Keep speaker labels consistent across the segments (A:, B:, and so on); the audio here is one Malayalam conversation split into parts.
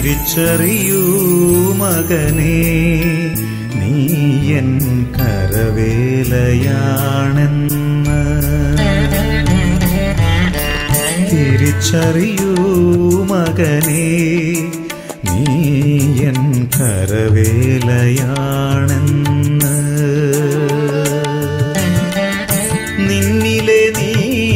A: തിരിച്ചറിയൂ മകനേ നീ എൻ കരവേലയാണെന്ന് തിരിച്ചറിയൂ മകനേ നീ എൻ കരവേലയാണെന്ന് നിന്നിലെ നീ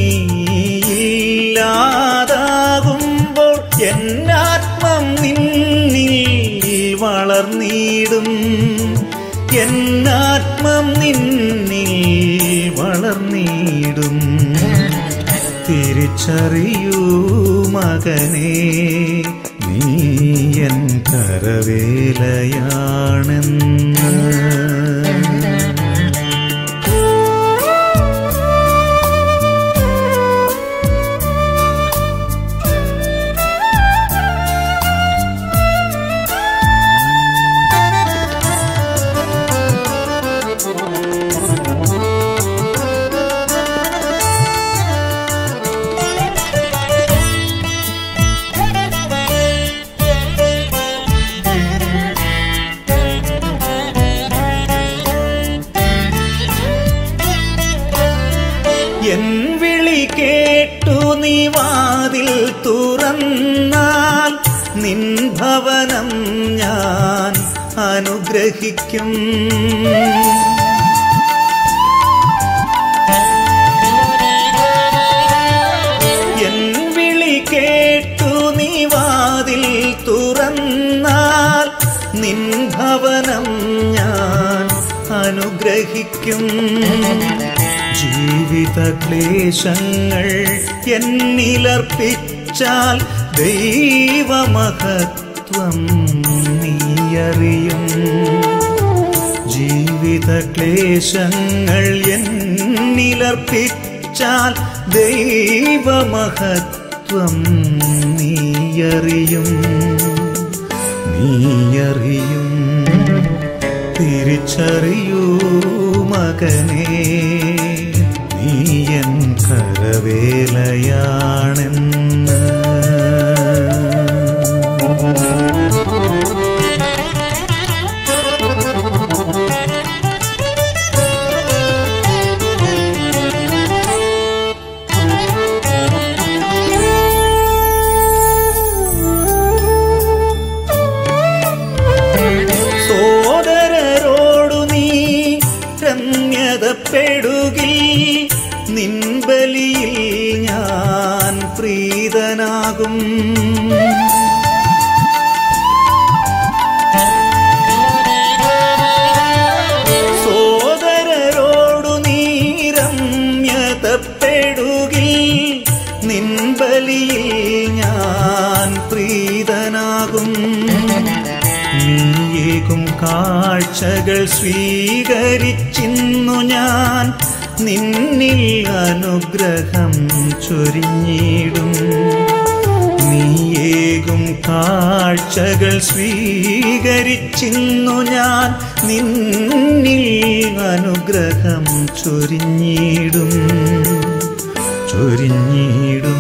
A: ഇല്ലാതാകുമ്പോൾ എന്നാത്മം നിന്നിൽ വളർന്നിടും എന്നാത്മം നിന്നിൽ വളർന്നിടും തിരിച്ചറിയൂ മകനേ നീ എൻ കരവേലയാണെന്ന് എൻ വിളി കേട്ടു നീ വാതിൽ തുറന്നാൽ നിൻ ഭവനം ഞാൻ അനുഗ്രഹിക്കും എൻ വിളി കേട്ടു നീ വാതിൽ തുറന്നാൽ നിൻ ഭവനം ഞാൻ അനുഗ്രഹിക്കും ജീവിത ക്ലേശങ്ങൾ എന്നിലർപ്പിച്ചാൽ ദൈവമഹത്വം നീയറിയും ജീവിത ക്ലേശങ്ങൾ എന്നിലർപ്പിച്ചാൽ ദൈവമഹത്വം നീയറിയും നീയറിയും തിരിച്ചറിയൂ മകനേ നീ എൻ കരവേലയാണെന്ന് സോദരരോടു നീ രമ്യതപ്പെടുകിൽ നിൻബലിയിൽ ഞാൻ പ്രീതനാകും സോദരരോടു നീ രമ്യതപ്പെടുകിൽ നിൻബലിയിൽ ഞാൻ പ്രീതനാകും നീയേകും കാഴ്ചകൾ സ്വീകരിച്ചിന്നു ഞാൻ നിന്നിൽ അനുഗ്രഹം ചൊരിഞ്ഞിടും നീയേകും കാഴ്ചകൾ സ്വീകരിച്ചിന്നു ഞാൻ നിന്നിൽ അനുഗ്രഹം ചൊരിഞ്ഞിടും ചൊരിഞ്ഞിടും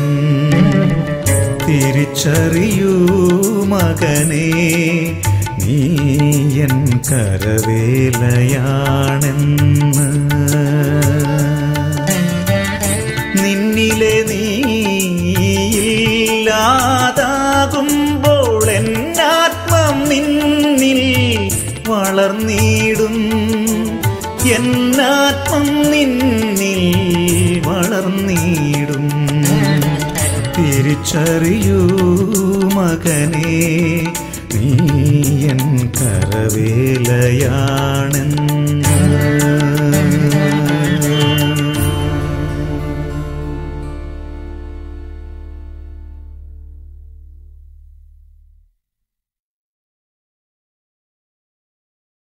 A: തിരിച്ചറിയൂ മകനേ നീ എൻ കരവേലയാണെന്ന് നിന്നിലെ നീ ഇല്ലാതാകുമ്പോൾ എന്നാത്മം നിന്നിൽ വളർന്നിടും എന്നാത്മം നിന്നിൽ വളർന്നിടും തിരിച്ചറിയൂ മകനേ നീ എൻ കരവേലയാണെന്ന്